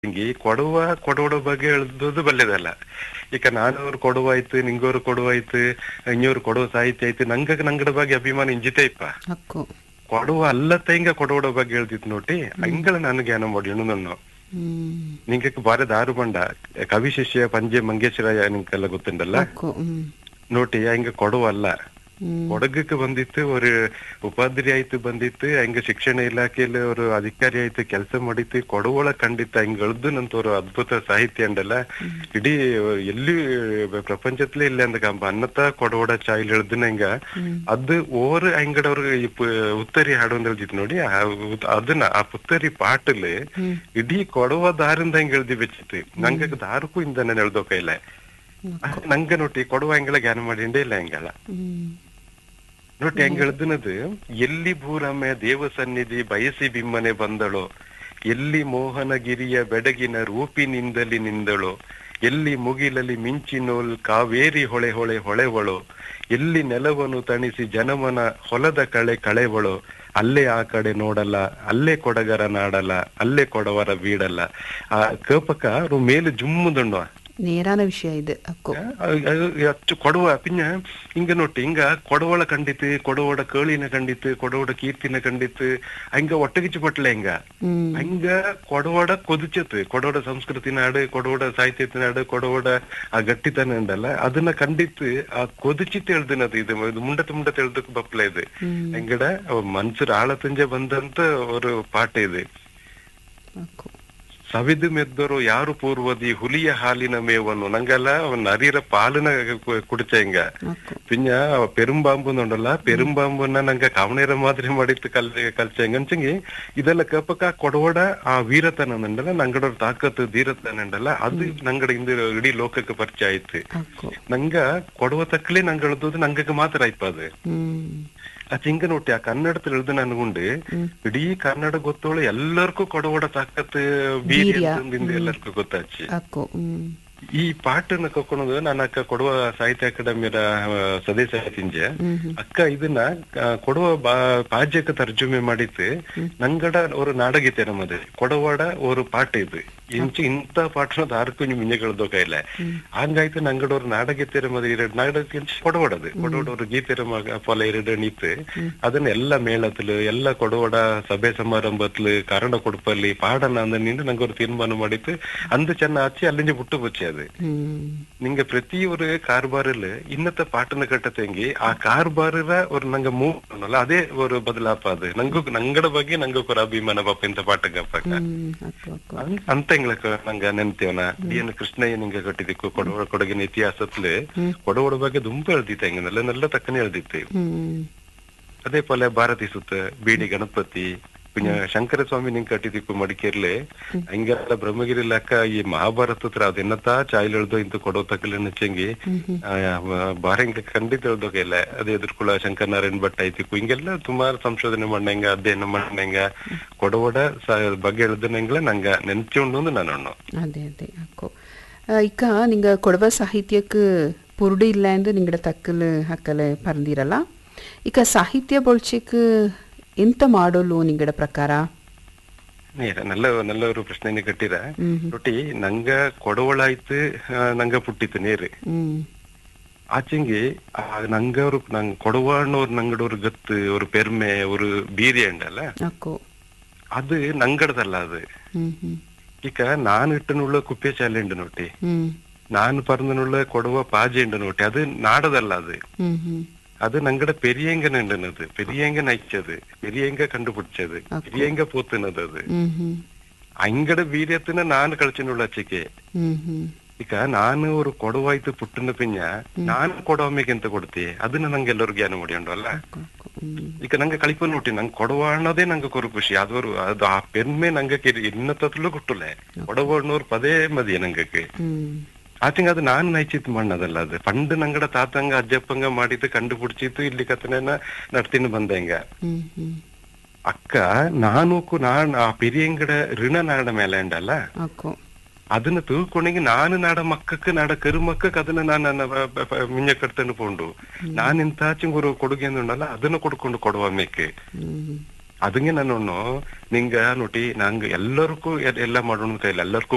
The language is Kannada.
ಹಿಂಗೆ ಕೊಡುವ ಕೊಡೋಡ ಬಗ್ಗೆ ಹೇಳ್ದದ್ದು ಬಲ್ಲೆದಲ್ಲ ಈಗ ನಾನವ್ರು ಕೊಡುವಾಯ್ತು ನಿಂಗೋರು ಕೊಡುವಾಯ್ತು ಇನ್ನೋರು ಕೊಡುವ ಸಾಹಿತ್ಯ ಆಯ್ತು ನಂಗ ನಂಗಡ ಬಗ್ಗೆ ಅಭಿಮಾನ ಇಂಜಿತೆ ಇಪ್ಪ ಹಕ್ಕು ಕೊಡುವ ಅಲ್ಲತ್ತ ಹಿಂಗ ಕೊಡೋಡ ಬಗ್ಗೆ ಹೇಳ್ತಿತ್ತು ನೋಡಿ ಹಂಗಳ ನಾನು ಜ್ಞಾನ ಮಾಡಿ ನಾನು ಹ್ಮ್ ನಿಂಗೆ ಬಾರಿ ದಾರು ಬಂಡ ಕವಿ ಶಿಷ್ಯ ಪಂಜೆ ಮಂಗೇಶ್ವರ ನಿಂಗೆಲ್ಲ ಗೊತ್ತುಂಟಲ್ಲ ಹಕ್ಕು ಹ್ಮ್ ನೋಡಿ ಹಿಂಗ ಕೊಡುವ ಅಲ್ಲ ಹ್ಮ್ ಕೊಡಗುக்கு ಬಂದಿತ್ತು ஒரு ಉಪಾಧ್ಯಾಯ ಆಯ್ತು ಬಂದಿತ್ತು ಹಂಗ ಶಿಕ್ಷಣ ಇಲಾಖೆಯಲ್ಲಿ ಅವರು ಅಧಿಕಾರಿ ಆಯ್ತು ಕೆಲಸ ಮಾಡಿತ್ತು ಕೊಡವಳ ಖಂಡಿತ ಹಿಂಗ ಎಳ್ದು ನಂತ ஒரு ಅದ್ಭುತ ಸಾಹಿತ್ಯ ಉಂಡಲ್ಲ ಇಡೀ ಎಲ್ಲಿ ಪ್ರಪಂಚத்திலே ಇಲ್ಲ ಅಂದ ಕಂಬ ಅನ್ನತ್ತ ಕೊಡವಡ ಚಾಯಿಲ್ ಎಳ್ದಿನ ಹಿಂಗ ಅದು ಓರ್ ಹಂಗಡವ್ರ ಉತ್ತರಿ ಹಾಡು ಅಂತ ಹೇಳ್ತಿತ್ತು ನೋಡಿ ಆ ಉತ್- ಅದನ್ನ ಆ ಪುತ್ತರಿ ಪಾಟಲ್ ಇಡೀ ಕೊಡವ ದಾರಿಂದ ಹೆಂಗ್ ಎಳ್ದಿ ಬೆಚ್ಚಿತ್ತು ನಂಗ ದಾರಕ್ಕೂ ಇಂದ ನಾನು ಎಳ್ದೋ ಕೈಲ ನಂಗ ನೋಡಿ ಕೊಡುವ ಹೆಂಗೆಲ್ಲ ಜ್ಞಾನ ಮಾಡಿಂಡೇ ಇಲ್ಲ ಹೆಂಗೆಲ್ಲ ಹ್ಮ್ ನೋಡಿ ಹೆಂಗ್ ಹೇಳ್ದಿನದು ಎಲ್ಲಿ ಭೂರಮ್ಯ ದೇವ ಸನ್ನಿಧಿ ಬಯಸಿ ಬಿಮ್ಮನೆ ಬಂದಳೋ ಎಲ್ಲಿ ಮೋಹನಗಿರಿಯ ಬೆಡಗಿನ ರೂಪಿನಿಂದಲಿ ನಿಂದಳೋ ಎಲ್ಲಿ ಮುಗಿಲಲ್ಲಿ ಮಿಂಚಿನೋಲ್ ಕಾವೇರಿ ಹೊಳೆ ಹೊಳೆ ಹೊಳೆವಳೋ ಎಲ್ಲಿ ನೆಲವನ್ನು ತಣಿಸಿ ಜನಮನ ಹೊಲದ ಕಳೆ ಕಳೆವಳೋ ಅಲ್ಲೇ ಆ ಕಡೆ ನೋಡಲ್ಲ ಅಲ್ಲೇ ಕೊಡಗರ ನಾಡಲ್ಲ ಅಲ್ಲೇ ಕೊಡವರ ಬೀಡಲ್ಲ ಆ ಕೇಪಕ ಅವ್ರು ಮೇಲೆ ಜುಮ್ಮುದುಂಡು ನೇರಾன ವಿಷಯ ಇದು ಹಕ್ಕು ಅಚ್ಚು ಕೊಡುವ ಪಿನ್ನ ಹಿಂಗ ನೋಟಿ ಹಿಂಗ ಕೊಡವಳ ಕಂಡಿತ್ತು ಕೊಡವಡ ಕೇಳಿನ ಕಂಡಿತ್ತು ಕೊಡವಡ ಕೀರ್ತಿನ ಕಂಡಿತ್ತು ಹಂಗ ಒಟ್ಟಗಿಚ್ಚು ಪಟ್ಲ ಹಿಂಗ ಹ್ಮ್ ಹಂಗ ಕೊಡವಡ ಕೊದಿಚತ್ತು ಕೊಡವಡ ಸಂಸ್ಕೃತಿ ನಾಡು ಕೊಡವಡ ಸಾಹಿತ್ಯದ ನಾಡು ಕೊಡವಡ ಆ ಗಟ್ಟಿತನ ಉಂಡಲ್ಲ ಅದನ್ನ ಕಂಡಿತ್ತು ಆ ಕೊದಿಚಿತ್ತು ಹೇಳ್ದಿನದು ಇದು ಇದು ಮುಂಡತ ಮುಂಡತ ಹೇಳ್ದಕ್ ಬಪ್ಲ ಇದು ಹಂಗಡ ಮನ್ಸರ್ ಆಳ ತುಂಜೆ ಬಂದಂತ ஒரு ಪಾಠ ಇದು ಹಕ್ಕು ಸವಿದು ಮೆದ್ದರು ಯಾರು ಪೂರ್ವದಿ ಹುಲಿಯ ಹಾಲಿನ ಮೇವನ್ನು ನಂಗೆಲ್ಲ ಅವನ್ ನರಿಯರ ಪಾಲಿನ ಕು- ಕುಡಿಚ ಹಿಂಗ ಹಕ್ಕು ಪಿಂಜ ಪೆರುಂಬಾಂಬು ಉಂಡಲ್ಲ ಪೆರುಂಬಾಂಬುನ ನಂಗೆ ಕವನೇರ ಮಾದರಿ ಮಾಡಿತ್ತು ಕಲ್ ಕಲ್ಚ ಹೆಂಗಂಚಂಗಿ ಇದೆಲ್ಲ ಕಪಕ ಕೊಡವಡ ಆ ವೀರತನ ಉಂಡಲ್ಲ ನಂಗಡ ತಾಕತ್ತು ಧೀರತನ ಉಂಡಲ್ಲ ಅದು ನಂಗಡ ಇಂದ ಇಡೀ ಲೋಕಕ್ಕೆ ಪರಿಚಯ ಆಯ್ತು ಹಕ್ಕು ನಂಗ ಕೊಡುವ ತಕ್ಕಲೆ ನಂಗೆ ಹೇಳ್ದದು ನಂಗಕ್ಕೆ ಮಾತ್ರ ಆಯ್ತು ಅದು ಹ್ಮ್ ಆ ಚಿಂಗ ನೋಟಿ ಆ ಕನ್ನಡത്തിൽ ಎಳ್ದು ನನ್ಗುಂಡು ಇಡೀ ಕನ್ನಡ ಗೊತ್ತೋಳು ಎಲ್ಲರಿಗೂ ಕೊಡವಡ ತಾಕತ್ತು ಬೀರಿ ವೀರ್ಯ. ಅಂತಂದಿಂದ ಎಲ್ಲರಿಗೂ ಗೊತ್ತಾಚಿ ಹಕ್ಕು ಹ್ಮ್ ಈ ಪಾಟನ್ನ ಕಕ್ಕೊಳೋದು ನಾನು ಅಕ್ಕ ಕೊಡುವ ಸಾಹಿತ್ಯ ಅಕಾಡೆಮಿಯ ಸದಸ್ಯ ತಿಂಜೆ ಅಕ್ಕ ಇದನ್ನ ಆ, ಕೊಡುವ ಬಾ- ಪಾಜ್ಯಕ್ಕೆ ತರ್ಜುಮೆ ಮಾಡಿತ್ತು ನಂಗಡ ஒரு ನಾಡಗೀತೆ ನಮ್ಮದು ಕೊಡವಾಡ ஒரு ಪಾಠ ಇದು ಇಂಚು ಇಂತ ಪಾಠನ ದಾರಕ್ಕೂ ನೀವು ಮಿಂಜಗಳದ್ದು ಕೈಲ ಹಂಗಾಯ್ತು ನಂಗಡ ஒரு ನಾಡಗೀತೆ ನಮ್ಮದು ಎರಡು ನಾಡಗೀತೆ ಕೊಡವಾಡದು ಕೊಡವಾಡ ஒரு ಗೀತೆ ಮಗ ಪೊಲ ಎರಡು ನೀತು ಅದನ್ನ ಎಲ್ಲ ಮೇಳತ್ಲು ಎಲ್ಲ ಕೊಡವಾಡ ಸಭೆ ಸಮಾರಂಭತ್ಲು ಕನ್ನಡ ಕೊಡುಪಲ್ಲಿ ಪಾಡನ ಅಂದ ನಿಂದು ನಂಗೆ ஒரு ತೀರ್ಮಾನ ಮಾಡಿತ್ತು ಅಂದು ಚೆನ್ನ ಆಚೆ ಅಲ್ಲಿಂದ ಬಿಟ್ಟು ಬಚ್ಚೆ ಅದು ಹ್ಮ್ நீங்க பிரதி ஒரு கார்பாரில் இன்னத்த பாட்டுன கட்டத்தேங்கி ಆ ಕಾರ್ಬಾರರ ஒரு ನಂಗ ಮೂವ್ ಅನ್ನಲ್ಲ ಅದೇ ஒரு ಬದಲಾಪ ಅದು ನಂಗೂ ನಂಗಡ ಬಗ್ಗೆ ನಂಗೂ ஒரு ಅಭಿಮಾನ ಪಾಪ ಇಂತ ಪಾಠಗಪ್ಪ ಹ್ಮ್ ಹಕ್ಕು ಹಕ್ಕು ಅಂತ ಎಂಗ್ಲಕ ನಂಗ ನೆನ್ತೇವನ ಡಿ ಎನ್ ಕೃಷ್ಣಯ್ಯ ನಿಂಗೆ ಕಟ್ಟಿದಿಕ್ಕು ಕೊಡವ ಕೊಡಗಿನ ಇತಿಹಾಸತ್ಲು ಕೊಡವಡ ಬಗ್ಗೆ ದುಂಬ ಎಳ್ದಿತ್ತು ಹೆಂಗನೆಲ್ಲ ನೆಲ್ಲ ತಕ್ಕನೆ ಎಳ್ದಿತ್ತು ಹ್ಮ್ ಅದೇ ಪೊಲೆ ಭಾರತಿ ಸುತ್ತ ಬಿಡಿ ಗಣಪತಿ പിന്നെ ശങ്കരസ്വാമി ನಿಂಗೆ ಕಟ್ಟಿದಿಕ್ಕು ಮಡಿಕೇರ್ಲೆ ಹಂಗೆಲ್ಲ ಬ್ರಹ್ಮಗಿರಿ ಲೆಕ್ಕ ಈ ಮಹಾಭಾರತ ಹತ್ರ ಅದೆನ್ನತಾ ಚಾಯ್ಲ್ ಎಳ್ದು ಇಂತ ಕೊಡೋ ತಕ್ಕಲೆ ನಚ್ಚಂಗಿ ಬಾರಂಗ ಖಂಡಿತ ಹೇಳ್ದೋಗಿಲ್ಲ ಅದೇ ಎದುರ್ಕೊಳ್ಳ ಶಂಕರನಾರಾಯಣ್ ಭಟ್ ಐತಿಕ್ಕು ಹಿಂಗೆಲ್ಲ ಸುಮಾರು ಸಂಶೋಧನೆ ಮಾಡಂಗ ಅಧ್ಯಯನ ಮಾಡಂಗ ಕೊಡವಡ ಬಗ್ಗೆ ಎಳ್ದನಂಗ್ಲ ನಂಗ ನೆನ್ಚುಂಡು ನಾನು ಅದೇ ಅದೇ ಹಕ್ಕು ಆ, ಇಕ್ಕ ನಿಂಗ ಕೊಡವ ಸಾಹಿತ್ಯಕ್ಕೆ ಪುರುಡು ಇಲ್ಲ ಎಂದು ನಿಂಗಡ ತಕ್ಕಲು ಹಕ್ಕಲೆ ಪರಂದಿರಲ್ಲ ಇಕ ಸಾಹಿತ್ಯ ಬೊಳ್ಚಿಕ್ ಎಂತ ಮಾಡೋಲು ನಿಂಗಡ ಪ್ರಕಾರ ನೇರ ನಲ್ಲ நல்ல ஒரு ಪ್ರಶ್ನೆ ಕಟ್ಟಿರ ರೊಟ್ಟಿ ನಂಗ ಕೊಡವಳಾಯ್ತು ಆ, ನಂಗ ಪುಟ್ಟಿತ್ತು ನೇರು ಹ್ಮ್ ஆச்சுங்கி நங்க ஒரு நாங்க கொடுவான்னு ஒரு நங்கட ஒரு கத்து ஒரு பெருமை ஒரு பீரிய உண்டಲ್ಲ ಹಕ್ಕು அது நங்கடதಲ್ಲ அது ಹ್ಮ್ ಹ್ಮ್ ಈಗ ನಾನು ಇಟ್ಟನುಳ್ಳ ಕುಪ್ಪೆ ಶಾಲೆ ಉಂಡು ನೋಟಿ ಹ್ಮ್ ನಾನು ಪರಂದನುಳ್ಳ ಕೊಡುವ ಪಾಜೆ ಉಂಡು ನೋಟಿ ಅದು ನಾಡದಲ್ಲ ಅದು ಹ್ಮ್ ಹ್ಮ್ அது நங்கட பெரியங்க நின்றுனது பெரியங்க நைச்சது பெரியங்க கண்டுபிடிச்சது பெரியங்க போத்துனது அது ಹ್ಮ್ ಹ್ಮ್ ಅಂಗಡ ವೀರ್ಯತನ ನಾನು ಕಳ್ಚಿನುಳ್ಳ ಅಚ್ಚಿಕೆ ಹ್ಮ್ ಹ್ಮ್ ಈಗ ನಾನು ஒரு ಕೊಡವಾಯ್ತು ಪುಟ್ಟನ ಪಿಂಜ ನಾನು ಕೊಡವಮ್ಮೆಗೆ ಎಂತ ಕೊಡ್ತಿ ಅದನ್ನ ನಂಗೆ ಎಲ್ಲರೂ ಜ್ಞಾನ ಮಾಡಿಕೊಂಡು ಅಲ್ಲ ಹಕ್ಕು ಹಕ್ಕು ಹ್ಮ್ ಈಗ ನಂಗೆ ಕಳಿಪ ನೋಡಿ ನಂಗೆ ಕೊಡವ ಅನ್ನೋದೇ ನಂಗೆ ಕೊರು ಖುಷಿ ಅದವರು ಅದು ಆ ಪೆರ್ಮೆ ನಂಗೆ ಕೆರಿ ಇನ್ನತ್ತಲು ಕೊಟ್ಟಲೆ ಕೊಡವ ಅನ್ನೋರು ಪದೇ ಮದಿಯ ನಂಗಕ್ಕೆ ಹ್ಮ್ ಆತಿಂಗ ಅದು ನಾನು ನೈಚಿತ್ ಮಣ್ಣದಲ್ಲ ಅದು ಪಂಡ್ ನಂಗಡ ತಾತಂಗ ಅಜ್ಜಪ್ಪಂಗ ಮಾಡಿದ್ದು ಕಂಡುಪಿಡಿಚಿತ್ತು ಇಲ್ಲಿ ಕಥನೆನ ನಡ್ತೀನಿ ಬಂದಂಗ ಹ್ಮ್ ಹ್ಮ್ ಅಕ್ಕ ನಾನು ಕು- ನಾನ್ ಆ ಪೆರಿಯಂಗಡ ಋಣ ನಾಡ ಮೇಲೆ ಉಂಡಲ್ಲ ಹಕ್ಕು ಅದನ್ನ ತಿಳ್ಕೊಂಡೆಗೆ ನಾನು ನಾಡ ಮಕ್ಕಕ್ಕೆ ನಾಡ ಕರುಮಕ್ಕಕ್ಕೆ ಅದನ್ನ ನಾನು ನನ್ನ ಬ- ಬ- ಬ- ಮಿಂಜ ಕಟ್ತನ್ನು ಪೋಂಡು ನಾನು ಇಂತಾಚಿಂಗ್ ஒரு ಕೊಡುಗೆ ಉಂಡಲ್ಲ ಅದನ್ನ ಕೊಡ್ಕೊಂಡು ಕೊಡುವ ಮೇಕೆ ಹ್ಮ್ ಅದಂಗೆ ನಾನು ನಿಂಗ ನೋಡಿ ನಂಗೆ ಎಲ್ಲರಿಗೂ ಎಲ್ಲ ಮಾಡೋಣ ಕೈಲಿ ಎಲ್ಲರಿಗೂ